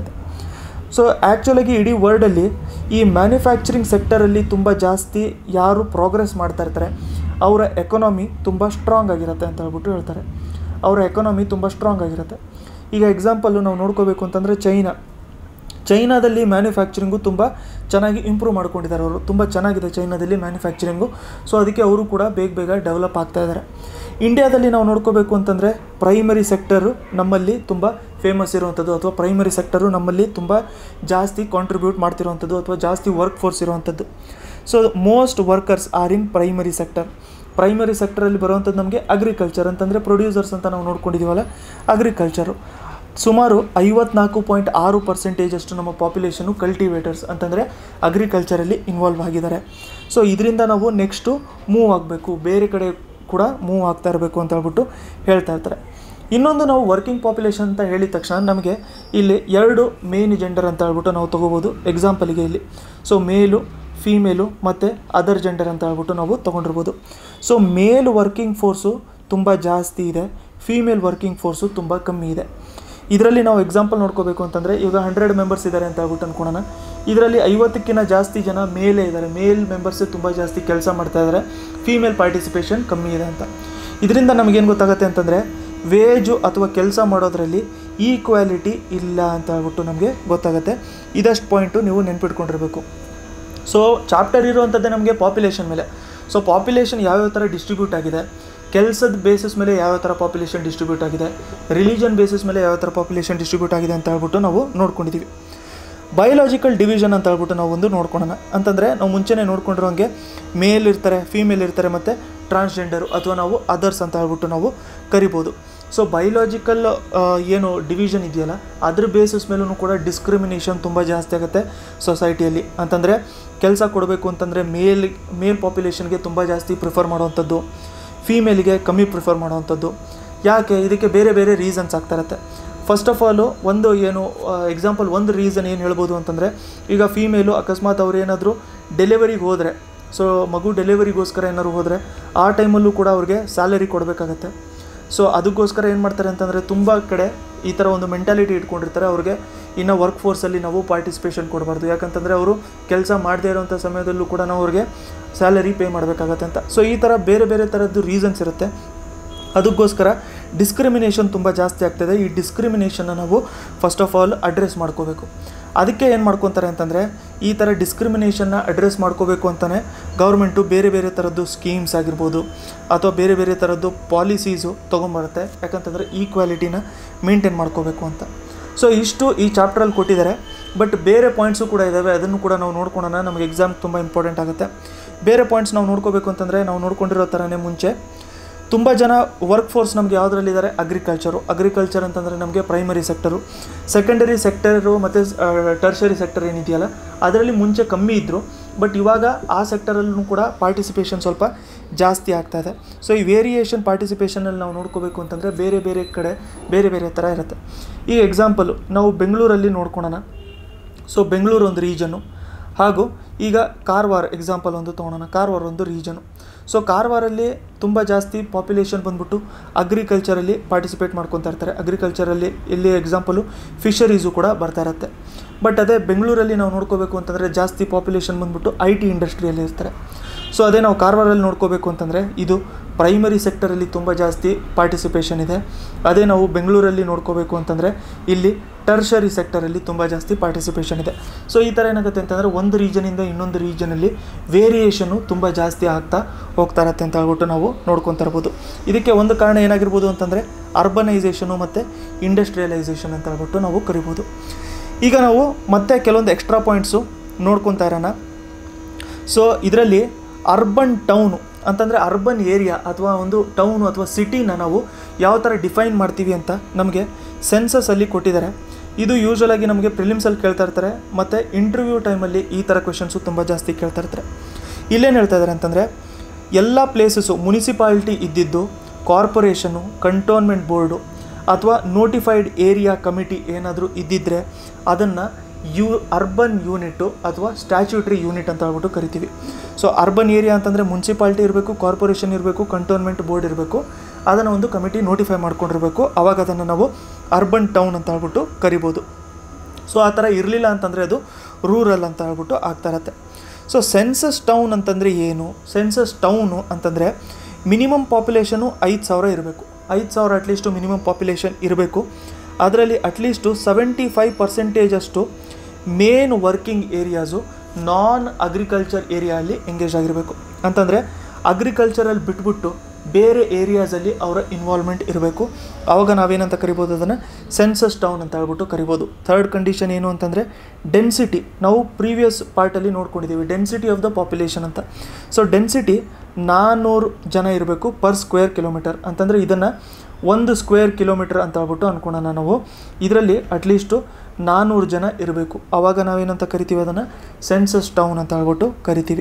ಸೊ ಆ್ಯಕ್ಚುಲಾಗಿ ಇಡೀ ವರ್ಲ್ಡಲ್ಲಿ ಈ ಮ್ಯಾನುಫ್ಯಾಕ್ಚರಿಂಗ್ ಸೆಕ್ಟರಲ್ಲಿ ತುಂಬ ಜಾಸ್ತಿ ಯಾರು ಪ್ರೋಗ್ರೆಸ್ ಮಾಡ್ತಾ ಇರ್ತಾರೆ ಅವರ ಎಕನಾಮಿ ತುಂಬ ಸ್ಟ್ರಾಂಗ್ ಆಗಿರುತ್ತೆ ಅಂತ ಹೇಳ್ಬಿಟ್ಟು ಹೇಳ್ತಾರೆ ಅವರ ಎಕನಾಮಿ ತುಂಬ ಸ್ಟ್ರಾಂಗ್ ಆಗಿರುತ್ತೆ ಈಗ ಎಕ್ಸಾಂಪಲ್ಲು ನಾವು ನೋಡ್ಕೋಬೇಕು ಅಂತಂದರೆ ಚೈನಾ ಚೈನಾದಲ್ಲಿ ಮ್ಯಾನುಫ್ಯಾಕ್ಚರಿಂಗು ತುಂಬ ಚೆನ್ನಾಗಿ ಇಂಪ್ರೂವ್ ಮಾಡ್ಕೊಂಡಿದ್ದಾರೆ ಅವರು ತುಂಬ ಚೆನ್ನಾಗಿದೆ ಚೈನಾದಲ್ಲಿ ಮ್ಯಾನುಫ್ಯಾಕ್ಚರಿಂಗು ಸೊ ಅದಕ್ಕೆ ಅವರು ಕೂಡ ಬೇಗ ಬೇಗ ಡೆವಲಪ್ ಆಗ್ತಾ ಇದ್ದಾರೆ ಇಂಡಿಯಾದಲ್ಲಿ ನಾವು ನೋಡ್ಕೋಬೇಕು ಅಂತಂದರೆ ಪ್ರೈಮರಿ ಸೆಕ್ಟರು ನಮ್ಮಲ್ಲಿ ತುಂಬ ಫೇಮಸ್ ಇರುವಂಥದ್ದು ಅಥವಾ ಪ್ರೈಮರಿ ಸೆಕ್ಟರು ನಮ್ಮಲ್ಲಿ ತುಂಬ ಜಾಸ್ತಿ ಕಾಂಟ್ರಿಬ್ಯೂಟ್ ಮಾಡ್ತಿರುವಂಥದ್ದು ಅಥವಾ ಜಾಸ್ತಿ ವರ್ಕ್ ಫೋರ್ಸ್ ಇರುವಂಥದ್ದು so most workers are in primary sector primary ಸೆಕ್ಟರಲ್ಲಿ ಬರುವಂಥದ್ದು ನಮಗೆ ಅಗ್ರಿಕಲ್ಚರ್ ಅಂತಂದರೆ ಪ್ರೊಡ್ಯೂಸರ್ಸ್ ಅಂತ ನಾವು ನೋಡ್ಕೊಂಡಿದ್ದೀವಲ್ಲ ಅಗ್ರಿಕಲ್ಚರು ಸುಮಾರು ಐವತ್ನಾಲ್ಕು ಪಾಯಿಂಟ್ ಆರು ಪರ್ಸೆಂಟೇಜ್ ಅಷ್ಟು ನಮ್ಮ ಪಾಪ್ಯುಲೇಷನು ಕಲ್ಟಿವೇಟರ್ಸ್ ಅಂತಂದರೆ ಅಗ್ರಿಕಲ್ಚರಲ್ಲಿ ಇನ್ವಾಲ್ವ್ ಆಗಿದ್ದಾರೆ ಸೊ ಇದರಿಂದ ನಾವು ನೆಕ್ಸ್ಟು ಮೂವ್ ಆಗಬೇಕು ಬೇರೆ ಕಡೆ ಕೂಡ ಮೂವ್ ಆಗ್ತಾ ಇರಬೇಕು ಅಂತ ಹೇಳ್ಬಿಟ್ಟು ಹೇಳ್ತಾ ಇರ್ತಾರೆ ಇನ್ನೊಂದು ನಾವು ವರ್ಕಿಂಗ್ ಪಾಪ್ಯುಲೇಷನ್ ಅಂತ ಹೇಳಿದ ತಕ್ಷಣ ನಮಗೆ ಇಲ್ಲಿ ಎರಡು ಮೇನ್ ಜೆಂಡರ್ ಅಂತ ಹೇಳ್ಬಿಟ್ಟು ನಾವು ತೊಗೋಬೋದು ಎಕ್ಸಾಂಪಲಿಗೆ ಇಲ್ಲಿ ಸೊ ಮೇಲು ಫೀಮೇಲು ಮತ್ತು ಅದರ್ ಜೆಂಡರ್ ಅಂತ ಹೇಳ್ಬಿಟ್ಟು ನಾವು ತೊಗೊಂಡಿರ್ಬೋದು ಸೊ ಮೇಲ್ ವರ್ಕಿಂಗ್ ಫೋರ್ಸು ತುಂಬ ಜಾಸ್ತಿ ಇದೆ ಫೀಮೇಲ್ ವರ್ಕಿಂಗ್ ಫೋರ್ಸು ತುಂಬ ಕಮ್ಮಿ ಇದೆ ಇದರಲ್ಲಿ ನಾವು ಎಕ್ಸಾಂಪಲ್ ನೋಡ್ಕೋಬೇಕು ಅಂತಂದರೆ ಇವಾಗ ಹಂಡ್ರೆಡ್ ಮೆಂಬರ್ಸ್ ಇದ್ದಾರೆ ಅಂತ ಹೇಳ್ಬಿಟ್ಟು ಅನ್ಕೊಳೋಣ ಇದರಲ್ಲಿ ಐವತ್ತಕ್ಕಿಂತ ಜಾಸ್ತಿ ಜನ ಮೇಲೇ ಇದ್ದಾರೆ ಮೇಲ್ ಮೆಂಬರ್ಸೇ ತುಂಬ ಜಾಸ್ತಿ ಕೆಲಸ ಮಾಡ್ತಾ ಇದ್ದಾರೆ ಫೀಮೇಲ್ ಪಾರ್ಟಿಸಿಪೇಷನ್ ಕಮ್ಮಿ ಇದೆ ಅಂತ ಇದರಿಂದ ನಮಗೇನು ಗೊತ್ತಾಗುತ್ತೆ ಅಂತಂದರೆ ವೇಜು ಅಥವಾ ಕೆಲಸ ಮಾಡೋದ್ರಲ್ಲಿ ಈಕ್ವಾಲಿಟಿ ಇಲ್ಲ ಅಂತ ಹೇಳ್ಬಿಟ್ಟು ನಮಗೆ ಗೊತ್ತಾಗುತ್ತೆ ಇದಷ್ಟು ಪಾಯಿಂಟು ನೀವು ನೆನ್ಪಿಟ್ಕೊಂಡಿರಬೇಕು ಸೊ ಚಾಪ್ಟರ್ ಇರುವಂಥದ್ದೇ ನಮಗೆ ಪಾಪ್ಯುಲೇಷನ್ ಮೇಲೆ ಸೊ ಪಾಪ್ಯುಲೇಷನ್ ಯಾವ್ಯಾವ ಥರ ಡಿಸ್ಟ್ರಿಬ್ಯೂಟ್ ಆಗಿದೆ ಕೆಲಸದ ಬೇಸಿಸ್ ಮೇಲೆ ಯಾವ ಥರ ಪಾಪ್ಯುಲೇಷನ್ ಡಿಸ್ಟ್ರಿಬ್ಯೂಟ್ ಆಗಿದೆ ರಿಲಿಜನ್ ಬೇಸಿಸ್ ಮೇಲೆ ಯಾವ ಥರ ಪಾಪ್ಯುಲೇಷನ್ ಡಿಸ್ಟ್ರಿಬ್ಯೂಟ್ ಆಗಿದೆ ಅಂತ ಹೇಳ್ಬಿಟ್ಟು ನಾವು ನೋಡ್ಕೊಂಡಿದ್ದೀವಿ ಬಯೋಲಾಜಿಕಲ್ ಡಿವಿಷನ್ ಅಂತ ಹೇಳ್ಬಿಟ್ಟು ನಾವು ಒಂದು ನೋಡ್ಕೊಳ್ಳೋಣ ಅಂತಂದರೆ ನಾವು ಮುಂಚೆನೇ ನೋಡ್ಕೊಂಡಿರೋಂಗೆ ಮೇಲ್ ಇರ್ತಾರೆ ಫೀಮೇಲ್ ಇರ್ತಾರೆ ಮತ್ತು ಟ್ರಾನ್ಸ್ಜೆಂಡರು ಅಥವಾ ನಾವು ಅದರ್ಸ್ ಅಂತ ಹೇಳ್ಬಿಟ್ಟು ನಾವು ಕರಿಬೋದು ಸೊ ಬಯೋಲಾಜಿಕಲ್ ಏನು ಡಿವಿಷನ್ ಇದೆಯಲ್ಲ ಅದ್ರ ಬೇಸಿಸ್ ಮೇಲೂ ಕೂಡ ಡಿಸ್ಕ್ರಿಮಿನೇಷನ್ ತುಂಬ ಜಾಸ್ತಿ ಆಗುತ್ತೆ ಸೊಸೈಟಿಯಲ್ಲಿ ಅಂತಂದರೆ ಕೆಲಸ ಕೊಡಬೇಕು ಅಂತಂದರೆ ಮೇಲ್ ಮೇಲ್ ಪಾಪ್ಯುಲೇಷನ್ಗೆ ತುಂಬ ಜಾಸ್ತಿ ಪ್ರಿಫರ್ ಮಾಡುವಂಥದ್ದು ಫೀಮೇಲಿಗೆ ಕಮ್ಮಿ ಪ್ರಿಫರ್ ಮಾಡುವಂಥದ್ದು ಯಾಕೆ ಇದಕ್ಕೆ ಬೇರೆ ಬೇರೆ ರೀಸನ್ಸ್ ಆಗ್ತಾ ಇರುತ್ತೆ ಫಸ್ಟ್ ಆಫ್ ಆಲು ಒಂದು ಏನು ಎಕ್ಸಾಂಪಲ್ ಒಂದು ರೀಸನ್ ಏನು ಹೇಳ್ಬೋದು ಅಂತಂದರೆ ಈಗ ಫೀಮೇಲು ಅಕಸ್ಮಾತ್ ಅವ್ರು ಏನಾದರೂ ಡೆಲಿವರಿಗೆ ಹೋದರೆ ಸೊ ಮಗು ಡೆಲಿವರಿಗೋಸ್ಕರ ಏನಾದ್ರು ಹೋದರೆ ಆ ಟೈಮಲ್ಲೂ ಕೂಡ ಅವ್ರಿಗೆ ಸ್ಯಾಲರಿ ಕೊಡಬೇಕಾಗತ್ತೆ ಸೊ ಅದಕ್ಕೋಸ್ಕರ ಏನು ಮಾಡ್ತಾರೆ ಅಂತಂದರೆ ತುಂಬ ಕಡೆ ಈ ಥರ ಒಂದು ಮೆಂಟಾಲಿಟಿ ಇಟ್ಕೊಂಡಿರ್ತಾರೆ ಅವ್ರಿಗೆ ಇನ್ನು ವರ್ಕ್ ಫೋರ್ಸಲ್ಲಿ ನಾವು ಪಾರ್ಟಿಸಿಪೇಷನ್ ಕೊಡಬಾರ್ದು ಯಾಕಂತಂದರೆ ಅವರು ಕೆಲಸ ಮಾಡದೇ ಇರೋಂಥ ಸಮಯದಲ್ಲೂ ಕೂಡ ನಾವು ಅವ್ರಿಗೆ ಸ್ಯಾಲರಿ ಪೇ ಮಾಡಬೇಕಾಗತ್ತೆ ಅಂತ ಸೊ ಈ ಥರ ಬೇರೆ ಬೇರೆ ಥರದ್ದು ರೀಸನ್ಸ್ ಇರುತ್ತೆ ಅದಕ್ಕೋಸ್ಕರ ಡಿಸ್ಕ್ರಿಮಿನೇಷನ್ ತುಂಬ ಜಾಸ್ತಿ ಆಗ್ತದೆ ಈ ಡಿಸ್ಕ್ರಿಮಿನೇಷನ್ನ ನಾವು ಫಸ್ಟ್ ಆಫ್ ಆಲ್ ಅಡ್ರೆಸ್ ಮಾಡ್ಕೋಬೇಕು ಅದಕ್ಕೆ ಏನು ಮಾಡ್ಕೊತಾರೆ ಅಂತಂದರೆ ಈ ಥರ ಡಿಸ್ಕ್ರಿಮಿನೇಷನ್ನ ಅಡ್ರೆಸ್ ಮಾಡ್ಕೋಬೇಕು ಅಂತಲೇ ಗೌರ್ಮೆಂಟು ಬೇರೆ ಬೇರೆ ಥರದ್ದು ಸ್ಕೀಮ್ಸ್ ಆಗಿರ್ಬೋದು ಅಥವಾ ಬೇರೆ ಬೇರೆ ಥರದ್ದು ಪಾಲಿಸೀಸು ತೊಗೊಂಬರುತ್ತೆ ಯಾಕಂತಂದರೆ ಈಕ್ವಾಲಿಟಿನ ಮೇಂಟೈನ್ ಮಾಡ್ಕೋಬೇಕು ಅಂತ ಸೊ ಇಷ್ಟು ಈ ಚಾಪ್ಟ್ರಲ್ಲಿ ಕೊಟ್ಟಿದ್ದಾರೆ ಬಟ್ ಬೇರೆ ಪಾಯಿಂಟ್ಸು ಕೂಡ ಇದ್ದಾವೆ ಅದನ್ನು ಕೂಡ ನಾವು ನೋಡ್ಕೊಳ್ಳೋಣ ನಮಗೆ ಎಕ್ಸಾಮ್ ತುಂಬ ಇಂಪಾರ್ಟೆಂಟ್ ಆಗುತ್ತೆ ಬೇರೆ ಪಾಯಿಂಟ್ಸ್ ನಾವು ನೋಡ್ಕೋಬೇಕು ಅಂತಂದರೆ ನಾವು ನೋಡ್ಕೊಂಡಿರೋ ಥರನೇ ಮುಂಚೆ ತುಂಬ ಜನ ವರ್ಕ್ ಫೋರ್ಸ್ ನಮಗೆ ಯಾವುದ್ರಲ್ಲಿದ್ದಾರೆ ಅಗ್ರಿಕಲ್ಚರು ಅಗ್ರಿಕಲ್ಚರ್ ಅಂತಂದರೆ ನಮಗೆ ಪ್ರೈಮರಿ ಸೆಕ್ಟರು ಸೆಕೆಂಡರಿ ಸೆಕ್ಟರು ಮತ್ತು ಟರ್ಷರಿ ಸೆಕ್ಟರ್ ಏನಿದೆಯಲ್ಲ ಅದರಲ್ಲಿ ಮುಂಚೆ ಕಮ್ಮಿ ಇದ್ದರು ಬಟ್ ಇವಾಗ ಆ ಸೆಕ್ಟರಲ್ಲೂ ಕೂಡ ಪಾರ್ಟಿಸಿಪೇಷನ್ ಸ್ವಲ್ಪ ಜಾಸ್ತಿ ಆಗ್ತಾ ಇದೆ ಸೊ ಈ ವೇರಿಯೇಷನ್ ಪಾರ್ಟಿಸಿಪೇಷನಲ್ಲಿ ನಾವು ನೋಡ್ಕೋಬೇಕು ಅಂತಂದರೆ ಬೇರೆ ಬೇರೆ ಕಡೆ ಬೇರೆ ಬೇರೆ ಥರ ಇರುತ್ತೆ ಈ ಎಕ್ಸಾಂಪಲು ನಾವು ಬೆಂಗಳೂರಲ್ಲಿ ನೋಡ್ಕೊಳೋಣ ಸೊ ಬೆಂಗಳೂರು ಒಂದು ರೀಜನು ಹಾಗೂ ಈಗ ಕಾರವಾರ ಎಕ್ಸಾಂಪಲ್ ಒಂದು ತೊಗೊಳೋಣ ಕಾರವಾರ ಒಂದು ರೀಜನು ಸೊ ಕಾರವಾರಲ್ಲಿ ತುಂಬ ಜಾಸ್ತಿ ಪಾಪ್ಯುಲೇಷನ್ ಬಂದ್ಬಿಟ್ಟು ಅಗ್ರಿಕಲ್ಚರಲ್ಲಿ ಪಾರ್ಟಿಸಿಪೇಟ್ ಮಾಡ್ಕೊತಾ ಇರ್ತಾರೆ ಅಗ್ರಿಕಲ್ಚರಲ್ಲಿ ಇಲ್ಲಿ ಎಕ್ಸಾಂಪಲು ಫಿಶರೀಸು ಕೂಡ ಬರ್ತಾ ಇರುತ್ತೆ ಬಟ್ ಅದೇ ಬೆಂಗಳೂರಲ್ಲಿ ನಾವು ನೋಡ್ಕೋಬೇಕು ಅಂತಂದರೆ ಜಾಸ್ತಿ ಪಾಪ್ಯುಲೇಷನ್ ಬಂದ್ಬಿಟ್ಟು ಐ ಟಿ ಇಂಡಸ್ಟ್ರಿಯಲ್ಲಿ ಇರ್ತಾರೆ ಸೊ ಅದೇ ನಾವು ಕಾರವಾರಲ್ಲಿ ನೋಡ್ಕೋಬೇಕು ಅಂತಂದರೆ ಇದು ಪ್ರೈಮರಿ ಸೆಕ್ಟರಲ್ಲಿ ತುಂಬ ಜಾಸ್ತಿ ಪಾರ್ಟಿಸಿಪೇಷನ್ ಇದೆ ಅದೇ ನಾವು ಬೆಂಗಳೂರಲ್ಲಿ ನೋಡ್ಕೋಬೇಕು ಅಂತಂದರೆ ಇಲ್ಲಿ ಟರ್ಷರಿ ಸೆಕ್ಟರಲ್ಲಿ ತುಂಬ ಜಾಸ್ತಿ ಪಾರ್ಟಿಸಿಪೇಷನ್ ಇದೆ ಸೊ ಈ ಥರ ಏನಾಗುತ್ತೆ ಅಂತಂದರೆ ಒಂದು ರೀಜನಿಂದ ಇನ್ನೊಂದು ರೀಜನಲ್ಲಿ ವೇರಿಯೇಷನು ತುಂಬ ಜಾಸ್ತಿ ಆಗ್ತಾ ಹೋಗ್ತಾ ಇರತ್ತೆ ಅಂತ ಹೇಳ್ಬಿಟ್ಟು ನಾವು ನೋಡ್ಕೊತಾ ಇರ್ಬೋದು ಇದಕ್ಕೆ ಒಂದು ಕಾರಣ ಏನಾಗಿರ್ಬೋದು ಅಂತಂದರೆ ಅರ್ಬನೈಸೇಷನು ಮತ್ತು ಇಂಡಸ್ಟ್ರಿಯಲೈಸೇಷನ್ ಅಂತ ಹೇಳ್ಬಿಟ್ಟು ನಾವು ಕರಿಬೋದು ಈಗ ನಾವು ಮತ್ತೆ ಕೆಲವೊಂದು ಎಕ್ಸ್ಟ್ರಾ ಪಾಯಿಂಟ್ಸು ನೋಡ್ಕೊತಾ ಇರೋಣ ಸೊ ಇದರಲ್ಲಿ ಅರ್ಬನ್ ಟೌನು ಅಂತಂದರೆ ಅರ್ಬನ್ ಏರಿಯಾ ಅಥವಾ ಒಂದು ಟೌನು ಅಥವಾ ಸಿಟಿನ ನಾವು ಯಾವ ಥರ ಡಿಫೈನ್ ಮಾಡ್ತೀವಿ ಅಂತ ನಮಗೆ ಸೆನ್ಸಸಲ್ಲಿ ಕೊಟ್ಟಿದ್ದಾರೆ ಇದು ಯೂಶ್ವಲ್ ಆಗಿ ನಮಗೆ ಪ್ರಿಲಿಮ್ಸಲ್ಲಿ ಕೇಳ್ತಾ ಇರ್ತಾರೆ ಮತ್ತು ಇಂಟರ್ವ್ಯೂ ಟೈಮಲ್ಲಿ ಈ ಥರ ಕ್ವೆಶನ್ಸು ತುಂಬ ಜಾಸ್ತಿ ಕೇಳ್ತಾ ಇರ್ತಾರೆ ಇಲ್ಲೇನು ಹೇಳ್ತಾ ಇದ್ದಾರೆ ಅಂತಂದರೆ ಎಲ್ಲ ಪ್ಲೇಸಸ್ಸು ಮುನಿಸಿಪಾಲಿಟಿ ಇದ್ದಿದ್ದು ಕಾರ್ಪೊರೇಷನು ಕಂಟೋನ್ಮೆಂಟ್ ಬೋರ್ಡು ಅಥವಾ ನೋಟಿಫೈಡ್ ಏರಿಯಾ ಕಮಿಟಿ ಏನಾದರೂ ಇದ್ದಿದ್ದರೆ ಅದನ್ನು ಯು ಅರ್ಬನ್ ಯೂನಿಟ್ಟು ಅಥವಾ ಸ್ಟ್ಯಾಚ್ಯೂಟ್ರಿ ಯೂನಿಟ್ ಅಂತ ಹೇಳ್ಬಿಟ್ಟು ಕರಿತೀವಿ ಸೊ ಅರ್ಬನ್ ಏರಿಯಾ ಅಂತಂದರೆ ಮುನ್ಸಿಪಾಲ್ಟಿ ಇರಬೇಕು ಕಾರ್ಪೊರೇಷನ್ ಇರಬೇಕು ಕಂಟೋನ್ಮೆಂಟ್ ಬೋರ್ಡ್ ಇರಬೇಕು ಅದನ್ನು ಒಂದು ಕಮಿಟಿ ನೋಟಿಫೈ ಮಾಡ್ಕೊಂಡಿರಬೇಕು ಆವಾಗ ಅದನ್ನು ನಾವು ಅರ್ಬನ್ ಟೌನ್ ಅಂತ ಹೇಳ್ಬಿಟ್ಟು ಕರಿಬೋದು ಸೊ ಆ ಥರ ಇರಲಿಲ್ಲ ಅಂತಂದರೆ ಅದು ರೂರಲ್ ಅಂತ ಹೇಳ್ಬಿಟ್ಟು ಆಗ್ತಾ ಇರತ್ತೆ ಸೊ ಸೆನ್ಸಸ್ ಟೌನ್ ಅಂತಂದರೆ ಏನು ಸೆನ್ಸಸ್ ಟೌನು ಅಂತಂದರೆ ಮಿನಿಮಮ್ ಪಾಪ್ಯುಲೇಷನು ಐದು ಸಾವಿರ ಇರಬೇಕು ಐದು ಸಾವಿರ ಅಟ್ಲೀಸ್ಟು ಮಿನಿಮಮ್ ಪಾಪ್ಯುಲೇಷನ್ ಇರಬೇಕು ಅದರಲ್ಲಿ ಅಟ್ಲೀಸ್ಟು ಸೆವೆಂಟಿ ಫೈವ್ ಪರ್ಸೆಂಟೇಜಷ್ಟು main working areas non agriculture ಏರಿಯಲ್ಲಿ ಎಂಗೇಜ್ ಆಗಿರಬೇಕು ಅಂತಂದರೆ ಅಗ್ರಿಕಲ್ಚರಲ್ಲಿ ಬಿಟ್ಬಿಟ್ಟು ಬೇರೆ ಏರಿಯಾಸಲ್ಲಿ ಅವರ ಇನ್ವಾಲ್ವ್ಮೆಂಟ್ ಇರಬೇಕು ಆವಾಗ ನಾವೇನಂತ ಕರಿಬೋದು ಅದನ್ನು ಸೆನ್ಸಸ್ ಟೌನ್ ಅಂತ ಹೇಳ್ಬಿಟ್ಟು ಕರಿಬೋದು ಥರ್ಡ್ ಕಂಡೀಷನ್ ಏನು ಅಂತಂದರೆ ಡೆನ್ಸಿಟಿ ನಾವು ಪ್ರೀವಿಯಸ್ ಪಾರ್ಟಲ್ಲಿ ನೋಡ್ಕೊಂಡಿದ್ದೀವಿ ಡೆನ್ಸಿಟಿ ಆಫ್ ದ ಪಾಪ್ಯುಲೇಷನ್ ಅಂತ ಸೊ ಡೆನ್ಸಿಟಿ ನಾನ್ನೂರು ಜನ ಇರಬೇಕು ಪರ್ ಸ್ಕ್ವೇರ್ ಕಿಲೋಮೀಟರ್ ಅಂತಂದರೆ ಇದನ್ನು ಒಂದು ಸ್ಕ್ವೇರ್ ಕಿಲೋಮೀಟರ್ ಅಂತ ಹೇಳ್ಬಿಟ್ಟು ಅಂದ್ಕೊಳ್ಳೋಣ ನಾವು ಇದರಲ್ಲಿ ಅಟ್ಲೀಸ್ಟು ನಾನ್ನೂರು ಜನ ಇರಬೇಕು ಆವಾಗ ನಾವೇನಂತ ಕರಿತೀವಿ ಅದನ್ನು ಸೆನ್ಸಸ್ ಟೌನ್ ಅಂತ ಹೇಳ್ಬಿಟ್ಟು ಕರಿತೀವಿ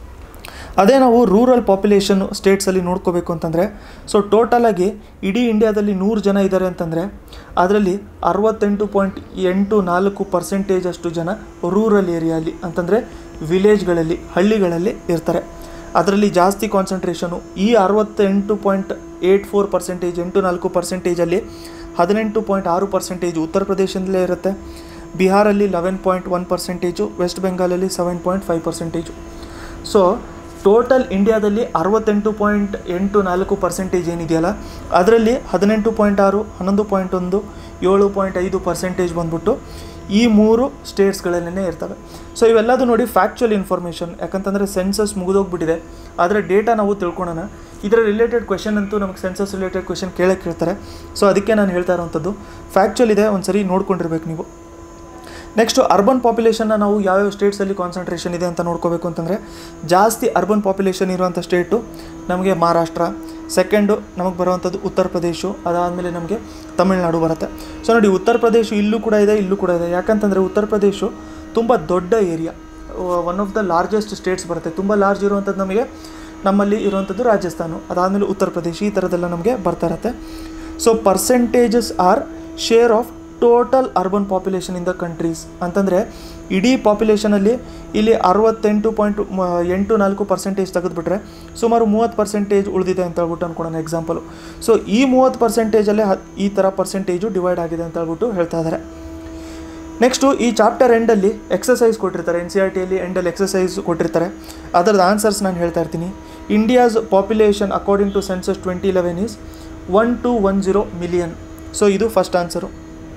ಅದೇ ನಾವು ರೂರಲ್ ಪಾಪ್ಯುಲೇಷನ್ ಸ್ಟೇಟ್ಸಲ್ಲಿ ನೋಡ್ಕೋಬೇಕು ಅಂತಂದರೆ ಸೊ ಟೋಟಲಾಗಿ ಇಡೀ ಇಂಡಿಯಾದಲ್ಲಿ ನೂರು ಜನ ಇದ್ದಾರೆ ಅಂತಂದರೆ ಅದರಲ್ಲಿ ಅರವತ್ತೆಂಟು ಪಾಯಿಂಟ್ ಎಂಟು ನಾಲ್ಕು ಪರ್ಸೆಂಟೇಜ್ ಅಷ್ಟು ಜನ ರೂರಲ್ ಏರಿಯಲ್ಲಿ ಅಂತಂದರೆ ವಿಲೇಜ್ಗಳಲ್ಲಿ ಹಳ್ಳಿಗಳಲ್ಲಿ ಇರ್ತಾರೆ ಅದರಲ್ಲಿ ಜಾಸ್ತಿ ಕಾನ್ಸಂಟ್ರೇಷನು ಈ ಅರವತ್ತೆಂಟು ಪಾಯಿಂಟ್ ಏಯ್ಟ್ ಫೋರ್ ಪರ್ಸೆಂಟೇಜ್ ಎಂಟು ನಾಲ್ಕು ಪರ್ಸೆಂಟೇಜಲ್ಲಿ ಹದಿನೆಂಟು ಪಾಯಿಂಟ್ ಆರು ಪರ್ಸೆಂಟೇಜ್ ಉತ್ತರ ಪ್ರದೇಶದಲ್ಲೇ ಇರುತ್ತೆ ಬಿಹಾರಲ್ಲಿ eleven point one percentage west ಬೆಂಗಾಲಲ್ಲಿ seven point five percentage so total ಇಂಡಿಯಾದಲ್ಲಿ ಅರವತ್ತೆಂಟು ಪಾಯಿಂಟ್ ಎಂಟು ನಾಲ್ಕು ಪರ್ಸೆಂಟೇಜ್ ಏನಿದೆಯಲ್ಲ ಅದರಲ್ಲಿ ಹದಿನೆಂಟು ಪಾಯಿಂಟ್ ಆರು ಹನ್ನೊಂದು ಪಾಯಿಂಟ್ ಒಂದು ಏಳು ಪಾಯಿಂಟ್ ಐದು ಪರ್ಸೆಂಟೇಜ್ ಬಂದ್ಬಿಟ್ಟು ಈ ಮೂರು ಸ್ಟೇಟ್ಸ್ಗಳಲ್ಲೇ ಇರ್ತವೆ ಸೊ ಇವೆಲ್ಲದು ನೋಡಿ ಫ್ಯಾಕ್ಚುಯಲ್ ಇನ್ಫಾರ್ಮೇಷನ್ ಯಾಕಂತಂದರೆ ಸೆನ್ಸಸ್ ಮುಗಿದೋಗ್ಬಿಟ್ಟಿದೆ ಆದರೆ ಡೇಟಾ ನಾವು ತಿಳ್ಕೊಳೋಣ ಇದರ ರಿಲೇಟೆಡ್ ಕ್ವೆಶನ್ ಅಂತೂ ನಮಗೆ ಸೆನ್ಸಸ್ ರಿಲೇಟೆಡ್ ಕ್ವೆಶನ್ ಕೇಳಕ್ಕೆ ಕೇಳ್ತಾರೆ ಸೊ ಅದಕ್ಕೆ ನಾನು ಹೇಳ್ತಾ ಇರೋವಂಥದ್ದು ಫ್ಯಾಕ್ಚುಯಲ್ ಇದೆ ಒಂದು ಸರಿ ನೋಡ್ಕೊಂಡಿರ್ಬೇಕು ನೀವು ನೆಕ್ಸ್ಟು ಅರ್ಬನ್ ಪಾಪ್ಯುಲೇಷನ್ನ ನಾವು ಯಾವ್ಯಾವ ಸ್ಟೇಟ್ಸಲ್ಲಿ ಕಾನ್ಸಂಟ್ರೇಷನ್ ಇದೆ ಅಂತ ನೋಡ್ಕೋಬೇಕು ಅಂತಂದರೆ ಜಾಸ್ತಿ ಅರ್ಬನ್ ಪಾಪ್ಯುಲೇಷನ್ ಇರುವಂಥ ಸ್ಟೇಟು ನಮಗೆ ಮಹಾರಾಷ್ಟ್ರ ಸೆಕೆಂಡು ನಮಗೆ ಬರುವಂಥದ್ದು ಉತ್ತರ ಪ್ರದೇಶ ಅದಾದಮೇಲೆ ನಮಗೆ ತಮಿಳುನಾಡು ಬರುತ್ತೆ ಸೊ ನೋಡಿ ಉತ್ತರ ಪ್ರದೇಶ ಇಲ್ಲೂ ಕೂಡ ಇದೆ ಇಲ್ಲೂ ಕೂಡ ಇದೆ ಯಾಕಂತಂದರೆ ಉತ್ತರ ಪ್ರದೇಶ ತುಂಬ ದೊಡ್ಡ area one of the largest states ಬರುತ್ತೆ ತುಂಬ ಲಾರ್ಜ್ ಇರುವಂಥದ್ದು ನಮಗೆ ನಮ್ಮಲ್ಲಿ ಇರುವಂಥದ್ದು ರಾಜಸ್ಥಾನ ಅದಾದಮೇಲೆ ಉತ್ತರ ಪ್ರದೇಶ ಈ ಥರದ್ದೆಲ್ಲ ನಮಗೆ ಬರ್ತಾ ಇರುತ್ತೆ so percentages are share of total urban population in the countries ಅಂತಂದರೆ ಇಡೀ ಪಾಪ್ಯುಲೇಷನಲ್ಲಿ ಇಲ್ಲಿ ಅರವತ್ತೆಂಟು ಪಾಯಿಂಟ್ ಎಂಟು ನಾಲ್ಕು ಪರ್ಸೆಂಟೇಜ್ ತೆಗೆದುಬಿಟ್ರೆ ಸುಮಾರು ಮೂವತ್ತು ಪರ್ಸೆಂಟೇಜ್ ಉಳಿದಿದೆ ಅಂತ ಹೇಳ್ಬಿಟ್ಟು ಅನ್ಕೊಳೋಣ ಎಕ್ಸಾಂಪಲು ಸೊ ಈ ಮೂವತ್ತು ಪರ್ಸೆಂಟೇಜಲ್ಲೇ ಹ ಈ ಥರ ಪರ್ಸೆಂಟೇಜು ಡಿವೈಡ್ ಆಗಿದೆ ಅಂತ ಹೇಳ್ಬಿಟ್ಟು ಹೇಳ್ತಾ ಇದ್ದಾರೆ ನೆಕ್ಸ್ಟು ಈ ಚಾಪ್ಟರ್ ಎಂಡಲ್ಲಿ ಎಕ್ಸಸೈಸ್ ಕೊಟ್ಟಿರ್ತಾರೆ ಎನ್ ಸಿ ಆರ್ ಟಿಯಲ್ಲಿ ಎಂಡಲ್ಲಿ ಎಕ್ಸಸೈಸ್ ಕೊಟ್ಟಿರ್ತಾರೆ ಅದರದ್ದು ಆನ್ಸರ್ಸ್ ನಾನು ಹೇಳ್ತಾ ಇರ್ತೀನಿ India's population according to census twenty eleven is one two one zero million so ಇದು first answer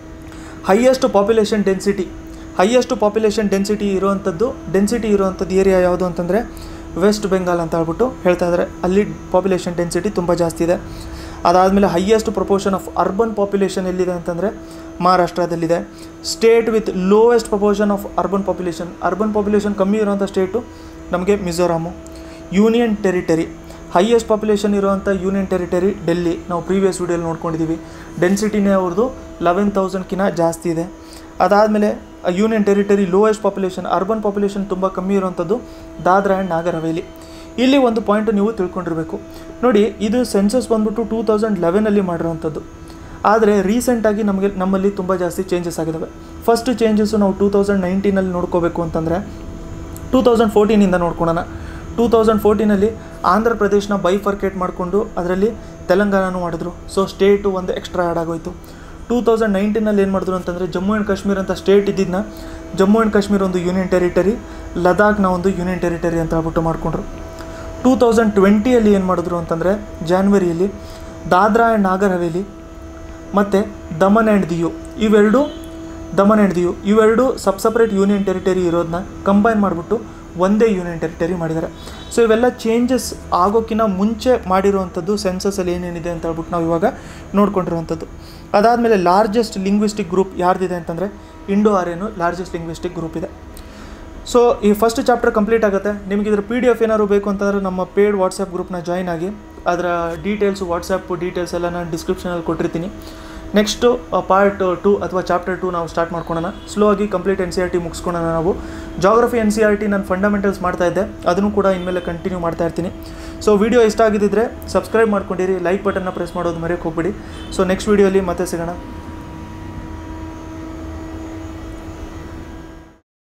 highest population density highest population density ಇರುವಂಥದ್ದು ಡೆನ್ಸಿಟಿ ಇರುವಂಥದ್ದು ಏರಿಯಾ ಯಾವುದು ಅಂತಂದರೆ ವೆಸ್ಟ್ ಬೆಂಗಾಲ್ ಅಂತ ಹೇಳ್ಬಿಟ್ಟು ಹೇಳ್ತಾ ಇದ್ದಾರೆ ಅಲ್ಲಿ ಪಾಪ್ಯುಲೇಷನ್ ಡೆನ್ಸಿಟಿ ತುಂಬ ಜಾಸ್ತಿ ಇದೆ ಅದಾದಮೇಲೆ highest proportion of urban population ಎಲ್ಲಿದೆ ಅಂತಂದರೆ ಮಹಾರಾಷ್ಟ್ರದಲ್ಲಿದೆ state with lowest proportion of urban population urban population ಕಮ್ಮಿ ಇರುವಂಥ ಸ್ಟೇಟು ನಮಗೆ Mizoram union territory highest population ಇರುವಂಥ ಯೂನಿಯನ್ ಟೆರಿಟರಿ ಡೆಲ್ಲಿ ನಾವು ಪ್ರೀವಿಯಸ್ ವೀಡಿಯೋಲಿ ನೋಡ್ಕೊಂಡಿದ್ದೀವಿ ಡೆನ್ಸಿಟಿನೇ ಅವ್ರದ್ದು ಲೆವೆನ್ ತೌಸಂಡ್ಕಿಂತ ಜಾಸ್ತಿ ಇದೆ ಅದಾದಮೇಲೆ union territory lowest population urban population ತುಂಬ ಕಮ್ಮಿ ಇರುವಂಥದ್ದು ದಾದ್ರಾ ಆ್ಯಂಡ್ ನಾಗರ್ ಹವೇಲಿ ಇಲ್ಲಿ ಒಂದು ಪಾಯಿಂಟ್ ನೀವು ತಿಳ್ಕೊಂಡಿರಬೇಕು ನೋಡಿ ಇದು ಸೆನ್ಸಸ್ ಬಂದ್ಬಿಟ್ಟು ಟೂ ತೌಸಂಡ್ ಲೆವೆನಲ್ಲಿ ಮಾಡಿರೋವಂಥದ್ದು ಆದರೆ ರೀಸೆಂಟಾಗಿ ನಮಗೆ ನಮ್ಮಲ್ಲಿ ತುಂಬ ಜಾಸ್ತಿ ಚೇಂಜಸ್ ಆಗಿದ್ದಾವೆ ಫಸ್ಟ್ ಚೇಂಜಸ್ಸು ನಾವು ಟೂ ತೌಸಂಡ್ ನೈನ್ಟೀನಲ್ಲಿ ನೋಡ್ಕೋಬೇಕು ಅಂತಂದರೆ ಟೂ ತೌಸಂಡ್ ಫೋರ್ಟೀನಿಂದ ನೋಡ್ಕೊಳೋಣ ಟೂ ತೌಸಂಡ್ ಫೋರ್ಟೀನಲ್ಲಿ ಆಂಧ್ರ ಪ್ರದೇಶನ ಬೈಫರ್ಕೇಟ್ ಮಾಡಿಕೊಂಡು ಅದರಲ್ಲಿ ತೆಲಂಗಾಣನೂ ಮಾಡಿದ್ರು ಸೊ ಸ್ಟೇಟು ಒಂದು ಎಕ್ಸ್ಟ್ರಾ ಆ್ಯಡ್ ಆಗೋಯ್ತು ಟೂ ತೌಸಂಡ್ ನೈನ್ಟೀನಲ್ಲಿ ಏನು ಮಾಡಿದ್ರು ಅಂತಂದರೆ ಜಮ್ಮು ಆ್ಯಂಡ್ ಕಾಶ್ಮೀರ್ ಅಂತ ಸ್ಟೇಟ್ ಇದ್ದಿದ್ದನ್ನ ಜಮ್ಮು ಆ್ಯಂಡ್ ಕಾಶ್ಮೀರ್ ಒಂದು ಯೂನಿಯನ್ ಟೆರಿಟರಿ ಲದಾಖ್ನ ಒಂದು ಯೂನಿಯನ್ ಟೆರಿಟರಿ ಅಂತ ಹೇಳ್ಬಿಟ್ಟು ಮಾಡಿಕೊಂಡ್ರು ಟೂ ತೌಸಂಡ್ ಟ್ವೆಂಟಿಯಲ್ಲಿ ಏನು ಮಾಡಿದ್ರು ಅಂತಂದರೆ ಜಾನ್ವರಿಯಲ್ಲಿ ದಾದ್ರಾ ಆ್ಯಂಡ್ ನಾಗರ್ ಹವೇಲಿ ಮತ್ತು ದಮನ್ ಆ್ಯಂಡ್ ದಿಯು ಇವೆರಡು ದಮನ್ ಆ್ಯಂಡ್ ದಿಯು ಇವೆರಡು ಸಬ್ ಸಪ್ರೇಟ್ ಯೂನಿಯನ್ ಟೆರಿಟರಿ ಇರೋದನ್ನ ಕಂಬೈನ್ ಮಾಡಿಬಿಟ್ಟು ಒಂದೇ ಯೂನಿಯನ್ ಟೆರಿಟರಿ ಮಾಡಿದ್ದಾರೆ ಸೊ ಇವೆಲ್ಲ ಚೇಂಜಸ್ ಆಗೋಕ್ಕಿಂತ ಮುಂಚೆ ಮಾಡಿರುವಂಥದ್ದು ಸೆನ್ಸಸಲ್ಲಿ ಏನೇನಿದೆ ಅಂತ ಹೇಳ್ಬಿಟ್ಟು ನಾವು ಇವಾಗ ನೋಡ್ಕೊಂಡಿರುವಂಥದ್ದು ಅದಾದಮೇಲೆ ಲಾರ್ಜೆಸ್ಟ್ ಲಿಂಗ್ವಿಸ್ಟಿಕ್ ಗ್ರೂಪ್ ಯಾರ್ದಿದೆ ಅಂತಂದರೆ Indo Aryan largest linguistic group ಇದೆ ಸೊ ಈ ಫಸ್ಟ್ ಚಾಪ್ಟರ್ ಕಂಪ್ಲೀಟ್ ಆಗುತ್ತೆ ನಿಮಗೆ ಇದ್ರ ಪಿ ಡಿ ಎಫ್ ಏನಾದ್ರು ಬೇಕು ಅಂತಂದರೆ ನಮ್ಮ ಪೇಡ್ ವಾಟ್ಸಪ್ ಗ್ರೂಪ್ನ ಜಾಯ್ನ್ ಆಗಿ ಅದರ ಡೀಟೇಲ್ಸು ವಾಟ್ಸಪ್ ಡೀಟೇಲ್ಸ್ ಎಲ್ಲ ನಾನು ಡಿಸ್ಕ್ರಿಪ್ಷನಲ್ಲಿ ಕೊಟ್ಟಿರ್ತೀನಿ ನೆಕ್ಸ್ಟು ಪಾರ್ಟ್ ಟು ಅಥವಾ ಚಾಪ್ಟರ್ ಟು ನಾವು ಸ್ಟಾರ್ಟ್ ಮಾಡ್ಕೊಳೋಣ ಸ್ಲೋ ಆಗಿ complete N C R T ಮುಗಿಸ್ಕೊಳೋಣ ನಾವು geography N C R T ನಾನು ಫಂಡಮೆಂಟಲ್ಸ್ ಮಾಡ್ತಾ ಇದ್ದೆ ಅದನ್ನು ಕೂಡ ಇನ್ಮೇಲೆ ಕಂಟಿನ್ಯೂ ಮಾಡ್ತಾ ಇರ್ತೀನಿ ಸೊ ವಿಡಿಯೋ ಇಷ್ಟ ಆಗಿದ್ದಿದ್ರೆ ಸಬ್ಸ್ಕ್ರೈಬ್ ಮಾಡ್ಕೊಂಡಿರಿ ಲೈಕ್ ಬಟನ್ನ ಪ್ರೆಸ್ ಮಾಡೋದು ಮರೆಯೋಕೆ ಹೋಗ್ಬಿಡಿ ಸೊ ನೆಕ್ಸ್ಟ್ ವೀಡಿಯೋಲಿ ಮತ್ತೆ ಸಿಗೋಣ